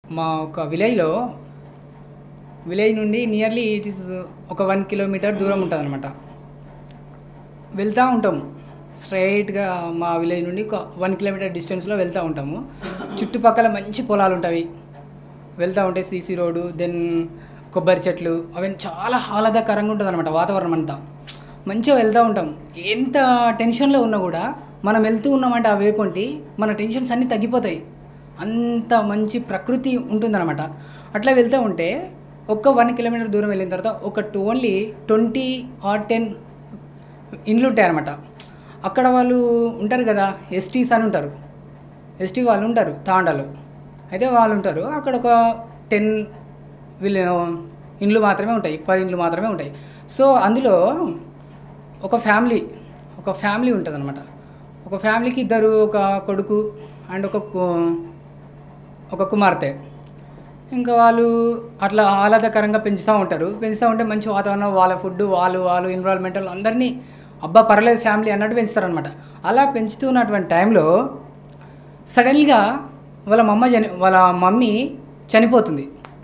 మా ఒక విలేజ్లో విలేజ్ నుండి నియర్లీ ఇట్ ఇస్ ఒక వన్ కిలోమీటర్ దూరం ఉంటుంది అనమాట వెళ్తూ ఉంటాము స్ట్రైట్గా మా విలేజ్ నుండి ఒక వన్ కిలోమీటర్ డిస్టెన్స్లో వెళ్తూ ఉంటాము చుట్టుపక్కల మంచి పొలాలు ఉంటాయి వెళ్తూ ఉంటే సీసీ రోడ్డు దెన్ కొబ్బరి చెట్లు అవన్నీ చాలా ఆహ్లాదకరంగా ఉంటుంది అనమాట వాతావరణం అంతా మంచిగా వెళ్తూ ఉంటాం ఎంత టెన్షన్లో ఉన్నా కూడా మనం వెళ్తూ ఉన్నామంటే ఆ వేపొంటి మన టెన్షన్స్ అన్నీ తగ్గిపోతాయి అంత మంచి ప్రకృతి ఉంటుందన్నమాట అట్లా వెళ్తూ ఉంటే ఒక్క వన్ కిలోమీటర్ దూరం వెళ్ళిన తర్వాత ఒక ఓన్లీ ట్వంటీ ఆర్ టెన్ ఇండ్లు ఉంటాయి అనమాట అక్కడ వాళ్ళు ఉంటారు కదా ఎస్టీస్ అని ఉంటారు ఎస్టీ వాళ్ళు ఉంటారు తాండాలో అయితే వాళ్ళు ఉంటారు అక్కడ ఒక టెన్ వీళ్ళు ఇండ్లు మాత్రమే ఉంటాయి పది ఇండ్లు మాత్రమే ఉంటాయి సో అందులో ఒక ఫ్యామిలీ ఒక ఫ్యామిలీ ఉంటుంది అనమాట ఒక ఫ్యామిలీకి ఇద్దరు ఒక కొడుకు అండ్ ఒక కు- ఒక కుమార్తె ఇంకా వాళ్ళు అట్లా ఆహ్లాదకరంగా పెంచుతూ ఉంటారు పెంచుతూ ఉంటే మంచి వాతావరణం వాళ్ళ ఫుడ్ వాళ్ళు వాళ్ళు ఎన్విరాన్మెంటల్ అందరినీ అబ్బా పర్లేదు ఫ్యామిలీ అన్నట్టు పెంచుతారనమాట అలా పెంచుతున్నటువంటి టైంలో సడన్గా వాళ్ళ మమ్మ చని వాళ్ళ మమ్మీ చనిపోతుంది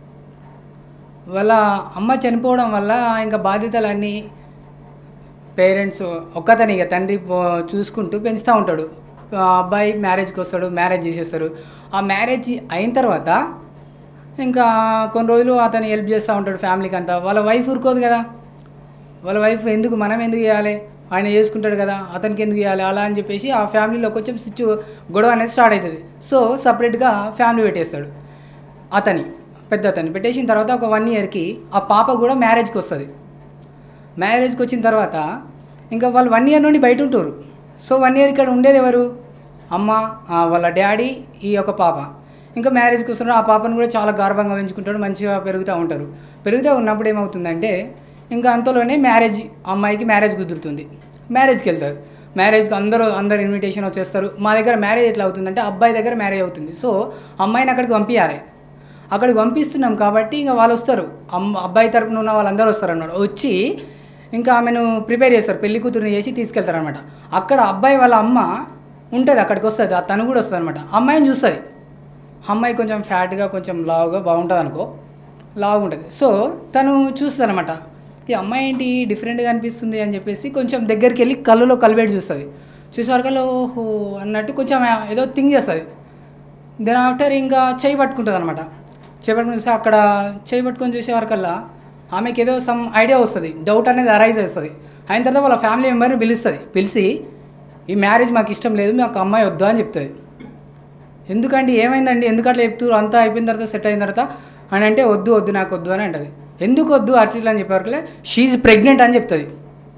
వాళ్ళ అమ్మ చనిపోవడం వల్ల ఇంకా బాధ్యతలన్నీ పేరెంట్స్ ఒక్కతని ఇక తండ్రి పో- చూసుకుంటూ పెంచుతూ ఉంటాడు ఆ అబ్బాయి మ్యారేజ్కి వస్తాడు మ్యారేజ్ చేసేస్తారు ఆ మ్యారేజ్ అయిన తర్వాత ఇంకా కొన్ని రోజులు అతను హెల్ప్ చేస్తూ ఉంటాడు ఫ్యామిలీకి అంతా వాళ్ళ వైఫ్ ఊరుకోదు కదా వాళ్ళ వైఫ్ ఎందుకు మనం ఎందుకు చేయాలి ఆయన చేసుకుంటాడు కదా అతనికి ఎందుకు చేయాలి అలా అని చెప్పేసి ఆ ఫ్యామిలీలో కొంచెం సిచ్చు గొడవ అనేది స్టార్ట్ అవుతుంది సో సపరేట్గా ఫ్యామిలీ పెట్టేస్తాడు అతని పెద్ద అతన్ని పెట్టేసిన తర్వాత ఒక వన్ ఇయర్కి ఆ పాప కూడా మ్యారేజ్కి వస్తుంది మ్యారేజ్కి వచ్చిన తర్వాత ఇంకా వాళ్ళు వన్ ఇయర్ నుండి బయట ఉంటారు సో వన్ ఇయర్ ఇక్కడ ఉండేది ఎవరు అమ్మ ఆ, వాళ్ళ డాడీ ఈ యొక్క పాప ఇంకా మ్యారేజ్కి వస్తున్నారు ఆ పాపను కూడా చాలా గర్వంగా పెంచుకుంటాడు మంచిగా పెరుగుతూ ఉంటారు పెరుగుతూ ఉన్నప్పుడు ఏమవుతుందంటే ఇంకా అంతలోనే మ్యారేజ్ అమ్మాయికి మ్యారేజ్ కుదురుతుంది మ్యారేజ్కి వెళ్తారు మ్యారేజ్కి అందరూ అందరు ఇన్విటేషన్ వచ్చేస్తారు మా దగ్గర మ్యారేజ్ ఎట్లా అవుతుందంటే అబ్బాయి దగ్గర మ్యారేజ్ అవుతుంది సో అమ్మాయిని అక్కడికి పంపించాలి అక్కడికి పంపిస్తున్నాం కాబట్టి ఇంకా వాళ్ళు వస్తారు అమ్మ అబ్బాయి తరపున ఉన్న వాళ్ళందరూ వస్తారు అన్నమాట వచ్చి ఇంకా ఆమెను ప్రిపేర్ చేస్తారు పెళ్లి కూతురుని చేసి తీసుకెళ్తారు అనమాట అక్కడ అబ్బాయి వాళ్ళ అమ్మ ఉంటుంది అక్కడికి వస్తుంది ఆ తను కూడా వస్తుంది అనమాట అమ్మాయిని చూస్తుంది అమ్మాయి కొంచెం ఫ్యాట్గా కొంచెం లావుగా బాగుంటుంది అనుకో లావుగా ఉంటుంది సో తను చూస్తుంది అనమాట ఈ అమ్మాయి ఏంటి డిఫరెంట్గా అనిపిస్తుంది అని చెప్పేసి కొంచెం దగ్గరికి వెళ్ళి కళ్ళులో కలిపెట్టి చూస్తుంది చూసేవరకల్లా ఓహో అన్నట్టు కొంచెం ఏదో థింక్ చేస్తుంది దెన్ ఆఫ్టర్ ఇంకా చేయి పట్టుకుంటుంది అనమాట చేయి పట్టుకుని చూస్తే అక్కడ చేయి పట్టుకొని చూసే వరకల్లా ఆమెకి ఏదో సమ్ ఐడియా వస్తుంది డౌట్ అనేది అరైజ్ అవుతుంది అయిన తర్వాత వాళ్ళ ఫ్యామిలీ మెంబర్ని పిలుస్తుంది పిలిచి ఈ మ్యారేజ్ మాకు ఇష్టం లేదు మాకు అమ్మాయి వద్దు అని చెప్తుంది ఎందుకండి ఏమైందండి ఎందుకు అట్లా చెప్తారు అంతా అయిపోయిన తర్వాత సెట్ అయిన తర్వాత అని అంటే వద్దు వద్దు నాకు వద్దు అని అంటది ఎందుకు వద్దు అట్లా ఇట్లా అని చెప్పేవరకులే షీఈ్ ప్రెగ్నెంట్ అని చెప్తుంది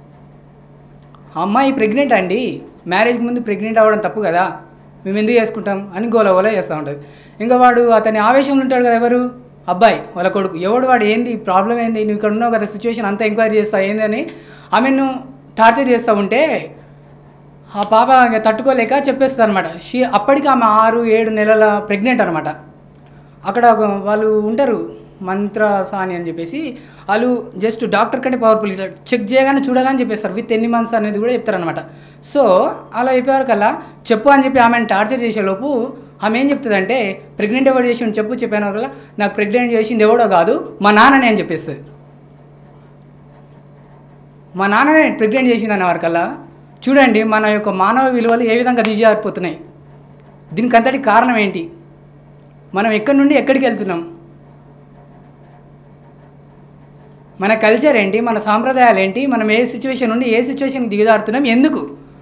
అమ్మాయి ప్రెగ్నెంట్ అండి మ్యారేజ్కి ముందు ప్రెగ్నెంట్ అవ్వడం తప్పు కదా మేము ఎందుకు చేసుకుంటాం అని గోల గోల చేస్తూ ఉంటుంది ఇంకా వాడు అతని ఆవేశంలో ఉంటాడు కదా ఎవరు అబ్బాయి వాళ్ళ కొడుకు ఎవడు వాడు ఏంది ప్రాబ్లం ఏంది నువ్వు ఇక్కడ ఉన్నావు కదా సిచ్యువేషన్ అంతా ఎంక్వైరీ చేస్తావు ఏంది అని ఆమెను టార్చర్ చేస్తూ ఉంటే ఆ పాప ఇంకా తట్టుకోలేక చెప్పేస్తుంది అనమాట షీ అప్పటికి ఆమె ఆరు ఏడు నెలల ప్రెగ్నెంట్ అనమాట అక్కడ ఒక వాళ్ళు ఉంటారు మంత్ర సాని అని చెప్పేసి వాళ్ళు జస్ట్ డాక్టర్ కంటే పవర్ఫుల్ ఇట్లా చెక్ చేయగానే చూడగానే చెప్పేస్తారు విత్ ఎన్ని మంత్స్ అనేది కూడా చెప్తారనమాట సో అలా చెప్పేవారికల్లా చెప్పు అని చెప్పి ఆమెను టార్చర్ చేసేలోపు ఆమె ఏం చెప్తుందంటే ప్రెగ్నెంట్ ఎవరు చేసి చెప్పు చెప్పాను వల్ల నాకు ప్రెగ్నెంట్ చేసింది ఎవడో కాదు మా నాన్ననే అని చెప్పేస్తుంది మా నాన్ననే ప్రెగ్నెంట్ చేసింది అనే వరకల్లా చూడండి మన యొక్క మానవ విలువలు ఏ విధంగా దిగజారిపోతున్నాయి దీనికి అంతటి కారణం ఏంటి మనం ఎక్కడి నుండి ఎక్కడికి వెళ్తున్నాం మన కల్చర్ ఏంటి మన సాంప్రదాయాలు ఏంటి మనం ఏ సిచ్యువేషన్ నుండి ఏ సిచ్యువేషన్కి దిగజారుతున్నాం ఎందుకు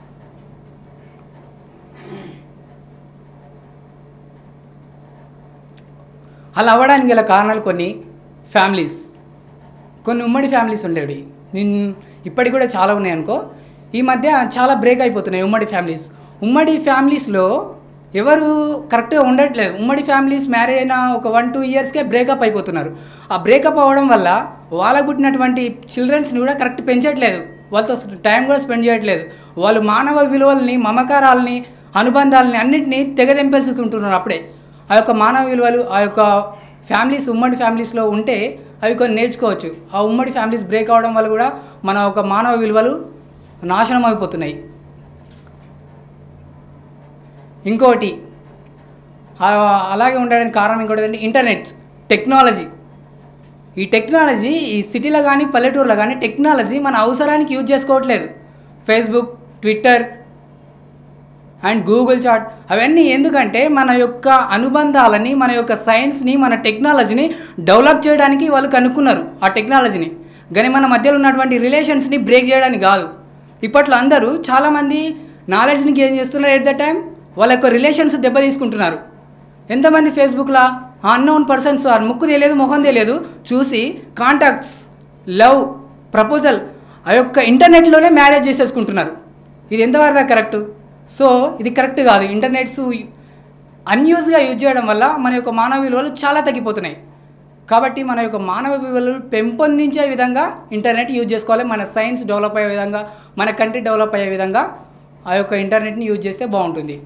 అలా అవ్వడానికి గల కారణాలు కొన్ని ఫ్యామిలీస్ కొన్ని ఉమ్మడి ఫ్యామిలీస్ ఉండేవి నేను ఇప్పటికి కూడా చాలా ఉన్నాయి అనుకో ఈ మధ్య చాలా బ్రేక్ అయిపోతున్నాయి ఉమ్మడి ఫ్యామిలీస్ ఉమ్మడి ఫ్యామిలీస్లో ఎవరు కరెక్ట్గా ఉండట్లేదు ఉమ్మడి ఫ్యామిలీస్ మ్యారేజ్ అయిన ఒక వన్ టూ ఇయర్స్కే బ్రేకప్ అయిపోతున్నారు ఆ బ్రేకప్ అవ్వడం వల్ల వాళ్ళకు పుట్టినటువంటి చిల్డ్రన్స్ని కూడా కరెక్ట్ పెంచట్లేదు వాళ్ళతో టైం కూడా స్పెండ్ చేయట్లేదు వాళ్ళు మానవ విలువల్ని మమకారాలని అనుబంధాలని అన్నింటినీ తెగదెంపేసుకుంటున్నారు అప్పుడే ఆ యొక్క మానవ విలువలు ఆ యొక్క ఫ్యామిలీస్ ఉమ్మడి ఫ్యామిలీస్లో ఉంటే అవి కొన్ని నేర్చుకోవచ్చు ఆ ఉమ్మడి ఫ్యామిలీస్ బ్రేక్ అవడం వల్ల కూడా మన ఒక మానవ విలువలు నాశనం అయిపోతున్నాయి ఇంకోటి ఆ, అలాగే ఉండడానికి కారణం ఇంకోటి ఏంటంటే ఇంటర్నెట్ టెక్నాలజీ ఈ టెక్నాలజీ ఈ సిటీలో కానీ పల్లెటూరులో కానీ టెక్నాలజీ మన అవసరానికి యూజ్ చేసుకోవట్లేదు Facebook Twitter and Google chat అవన్నీ ఎందుకంటే మన యొక్క అనుబంధాలని మన యొక్క సైన్స్ని మన టెక్నాలజీని డెవలప్ చేయడానికి వాళ్ళు కనుక్కున్నారు ఆ టెక్నాలజీని కానీ మన మధ్యలో ఉన్నటువంటి రిలేషన్స్ని బ్రేక్ చేయడానికి కాదు ఇప్పట్లో అందరూ చాలామంది నాలెడ్జ్ని గెయిన్ చేస్తున్నారు ఎట్ ద టైం వాళ్ళ యొక్క రిలేషన్స్ దెబ్బ తీసుకుంటున్నారు ఎంతమంది ఫేస్బుక్లో అన్నోన్ పర్సన్స్ వారు ముక్కు తెలియదు ముఖం తెలియదు చూసి కాంటాక్ట్స్ లవ్ ప్రపోజల్ ఆ యొక్క ఇంటర్నెట్లోనే మ్యారేజ్ చేసేసుకుంటున్నారు ఇది ఎంతవరకు కరెక్ట్ సో ఇది కరెక్ట్ కాదు ఇంటర్నెట్స్ అన్యూజ్గా యూజ్ చేయడం వల్ల మన యొక్క మానవ విలువలు చాలా తగ్గిపోతున్నాయి కాబట్టి మన యొక్క మానవ విలువలు పెంపొందించే విధంగా ఇంటర్నెట్ యూజ్ చేసుకోవాలి మన సైన్స్ డెవలప్ అయ్యే విధంగా మన కంట్రీ డెవలప్ అయ్యే విధంగా ఆ యొక్క ఇంటర్నెట్ని యూజ్ చేస్తే బాగుంటుంది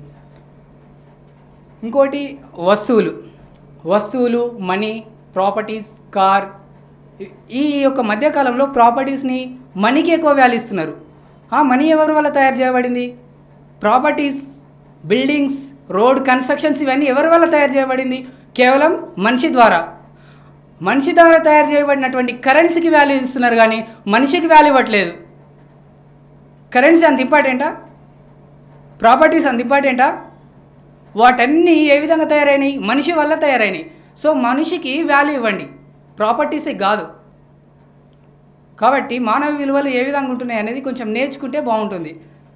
ఇంకోటి వస్తువులు వస్తువులు మనీ ప్రాపర్టీస్ కార్ ఈ- ఈ యొక్క మధ్యకాలంలో ప్రాపర్టీస్ని మనీకి ఎక్కువ వాల్యూ ఇస్తున్నారు ఆ మనీ ఎవరి వల్ల తయారు చేయబడింది ప్రాపర్టీస్ బిల్డింగ్స్ రోడ్ కన్స్ట్రక్షన్స్ ఇవన్నీ ఎవరి వల్ల తయారు చేయబడింది కేవలం మనిషి ద్వారా మనిషి ద్వారా తయారు చేయబడినటువంటి కరెన్సీకి వాల్యూ ఇస్తున్నారు కానీ మనిషికి వాల్యూ ఇవ్వట్లేదు కరెన్సీ అంత ఇంపార్టెంటా ప్రాపర్టీస్ అంత ఇంపార్టెంటా వాటన్నీ ఏ విధంగా తయారైనాయి మనిషి వల్ల తయారైనాయి సో మనిషికి వాల్యూ ఇవ్వండి ప్రాపర్టీసే కాదు కాబట్టి మానవ విలువలు ఏ విధంగా ఉంటున్నాయి అనేది కొంచెం నేర్చుకుంటే బాగుంటుంది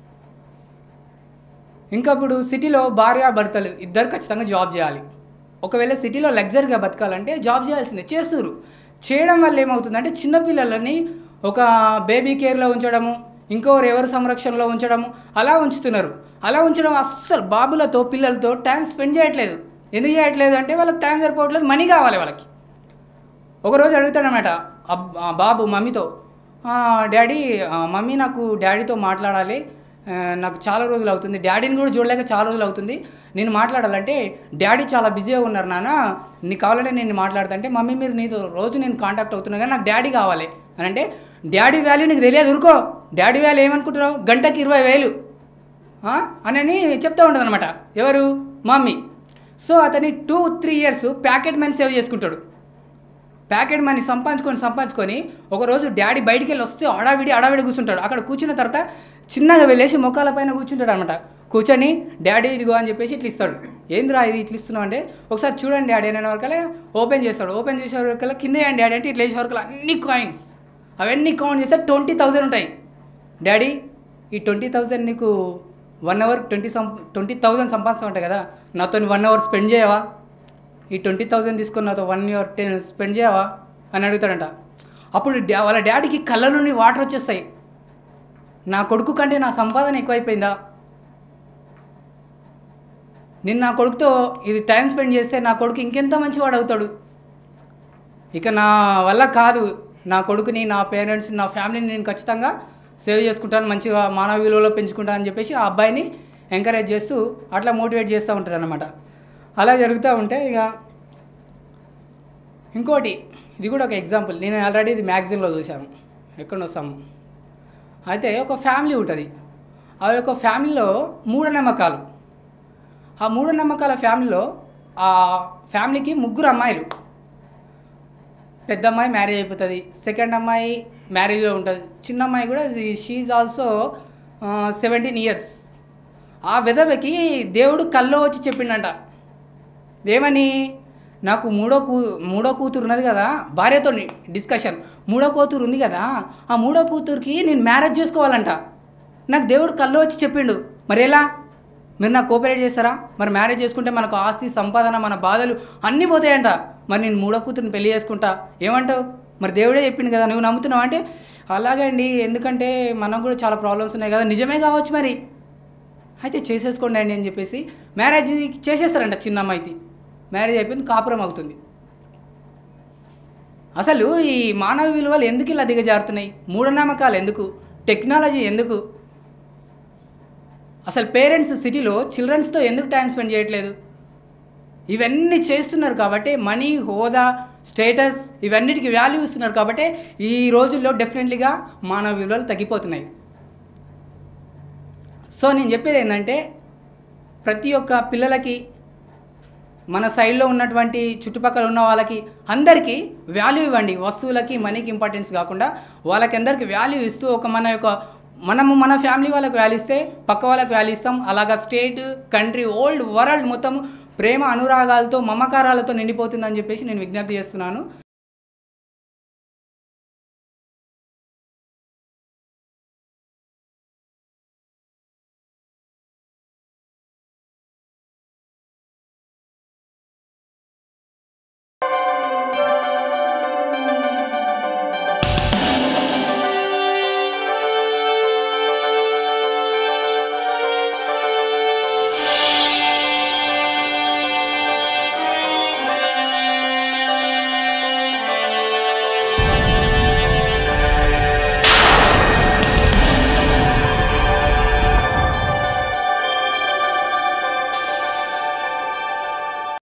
ఇంకా ఇప్పుడు సిటీలో భార్య భర్తలు ఇద్దరు ఖచ్చితంగా జాబ్ చేయాలి ఒకవేళ సిటీలో లగ్జరీగా బతకాలంటే జాబ్ చేయాల్సిందే చేస్తున్నారు చేయడం వల్ల ఏమవుతుందంటే చిన్నపిల్లలని ఒక బేబీ కేర్లో ఉంచడము ఇంకొకరు ఎవరి సంరక్షణలో ఉంచడము అలా ఉంచుతున్నారు అలా ఉంచడం అస్సలు బాబులతో పిల్లలతో టైం స్పెండ్ చేయట్లేదు ఎందుకు చేయట్లేదు అంటే వాళ్ళకి టైం సరిపోవట్లేదు మనీ కావాలి వాళ్ళకి ఒకరోజు అడుగుతాడనమాట అబ్- ఆ బాబు మమ్మీతో "ఆ, డాడీ ఆ, మమ్మీ నాకు డాడీతో మాట్లాడాలి ఆ, నాకు చాలా రోజులు అవుతుంది డాడీని కూడా చూడలేక చాలా రోజులు అవుతుంది నేను మాట్లాడాలంటే డాడీ చాలా బిజీగా ఉన్నారు నాన్న నీకు కావాలంటే నేను మాట్లాడతా అంటే మమ్మీ మీరు నీతో రోజు నేను కాంటాక్ట్ అవుతున్నా కానీ నాకు డాడీ కావాలి అని అంటే డాడీ వాల్యూ నీకు తెలియదు ఊరుకో డాడీ వాల్యూ ఏమనుకుంటున్నావు గంటకి ఇరవై వేలు ఆ? అని అని చెప్తూ ఉంటుంది అనమాట ఎవరు మమ్మీ సో అతని two three years pocket money save చేసుకుంటాడు ప్యాకెట్ మనీ సంపాదించుకొని సంపాదించుకొని ఒకరోజు డాడీ బయటికి వెళ్ళి వస్తే అడావిడి అడావిడి కూర్చుంటాడు అక్కడ కూర్చున్న తర్వాత చిన్నగా వెళ్ళేసి మొక్కల పైన కూర్చుంటాడు అనమాట కూర్చొని డాడీ ఇదిగో అని చెప్పేసి ఇట్లా ఇస్తాడు ఏందిరా ఇది ఇట్లా ఇస్తున్నావు అంటే ఒకసారి చూడండి డాడీ అనే వరకల్లా ఓపెన్ చేస్తాడు ఓపెన్ చేసే వరకల్లా కింద వేయండి డాడీ అంటే ఇట్లా వేసే వరకల్లా అన్ని కాయిన్స్ అవన్నీ కౌంట్ చేస్తే ట్వంటీ థౌజండ్ ఉంటాయి డాడీ ఈ ట్వంటీ థౌజండ్ నీకు one hour twenty some twenty thousand సంపాదిస్తా ఉంటాయి కదా నాతో వన్ అవర్ స్పెండ్ చేయవా ఈ ట్వంటీ థౌజండ్ తీసుకొని నాతో వన్ ఇయర్ టెన్ స్పెండ్ చేయవా అని అడుగుతాడంట అప్పుడు డా వాళ్ళ డాడీకి కళ్ళ నుండి వాటర్ వచ్చేస్తాయి నా కొడుకు కంటే నా సంపాదన ఎక్కువైపోయిందా నేను నా కొడుకుతో ఇది టైం స్పెండ్ చేస్తే నా కొడుకు ఇంకెంత మంచివాడు అవుతాడు ఇక నా వల్ల కాదు నా కొడుకుని నా పేరెంట్స్ నా ఫ్యామిలీని నేను ఖచ్చితంగా సేవ్ చేసుకుంటాను మంచిగా మానవ విలువలో పెంచుకుంటాను అని చెప్పేసి ఆ అబ్బాయిని ఎంకరేజ్ చేస్తూ అట్లా మోటివేట్ చేస్తూ ఉంటారు అనమాట అలా జరుగుతూ ఉంటే ఇక ఇంకోటి ఇది కూడా ఒక ఎగ్జాంపుల్ నేను ఆల్రెడీ ఇది మ్యాగజైన్లో చూశాను ఎక్కడో సమ్ అయితే ఒక ఫ్యామిలీ ఉంటుంది ఆ యొక్క ఫ్యామిలీలో మూఢనమ్మకాలు ఆ మూఢనమ్మకాల ఫ్యామిలీలో ఆ ఫ్యామిలీకి ముగ్గురు అమ్మాయిలు పెద్ద అమ్మాయి మ్యారేజ్ అయిపోతుంది సెకండ్ అమ్మాయి మ్యారేజ్లో ఉంటుంది చిన్న అమ్మాయి కూడా షీఈ్ ఆల్సో సెవెంటీన్ ఇయర్స్ ఆ విధవకి దేవుడు కల్లో వచ్చి చెప్పిండంట ఏమని నాకు మూడో కూ మూడో కూతురు ఉన్నది కదా భార్యతో డిస్కషన్ మూడో కూతురు ఉంది కదా ఆ మూడో కూతురికి నేను మ్యారేజ్ చేసుకోవాలంట నాకు దేవుడు కల్లో వచ్చి చెప్పిండు మరి ఎలా మీరు నాకు కోఆపరేట్ చేస్తారా మరి మ్యారేజ్ చేసుకుంటే మనకు ఆస్తి సంపాదన మన బాధలు అన్నీ పోతాయంట మరి నేను మూడో కూతురిని పెళ్లి చేసుకుంటా ఏమంటావు మరి దేవుడే చెప్పిండు కదా నువ్వు నమ్ముతున్నావు అంటే అలాగే అండి ఎందుకంటే మనకు కూడా చాలా ప్రాబ్లమ్స్ ఉన్నాయి కదా నిజమే కావచ్చు మరి అయితే చేసేసుకోండి అండి అని చెప్పేసి మ్యారేజ్ చేసేస్తారంట చిన్న అమ్మాయికి మ్యారేజ్ అయిపోయింది కాపురం అవుతుంది అసలు ఈ మానవ విలువలు ఎందుకు ఇలా దిగజారుతున్నాయి మూఢనమ్మకాలు ఎందుకు టెక్నాలజీ ఎందుకు అసలు పేరెంట్స్ సిటీలో చిల్డ్రన్స్తో ఎందుకు టైం స్పెండ్ చేయట్లేదు ఇవన్నీ చేస్తున్నారు కాబట్టి మనీ హోదా స్టేటస్ ఇవన్నిటికి వాల్యూ ఇస్తున్నారు కాబట్టి ఈ రోజుల్లో డెఫినెట్లీగా మానవ విలువలు తగ్గిపోతున్నాయి సో నేను చెప్పేది ఏంటంటే ప్రతి ఒక్క పిల్లలకి మన సైడ్లో ఉన్నటువంటి చుట్టుపక్కల ఉన్న వాళ్ళకి అందరికీ వాల్యూ ఇవ్వండి వస్తువులకి మనీకి ఇంపార్టెన్స్ కాకుండా వాళ్ళకి అందరికీ వాల్యూ ఇస్తూ ఒక మన యొక్క మనము మన ఫ్యామిలీ వాళ్ళకి వాల్యూ ఇస్తే పక్క వాళ్ళకి వాల్యూ ఇస్తాం అలాగా స్టేట్ కంట్రీ ఓల్డ్ వరల్డ్ మొత్తం ప్రేమ అనురాగాలతో మమకారాలతో నిండిపోతుందని చెప్పేసి నేను విజ్ఞప్తి చేస్తున్నాను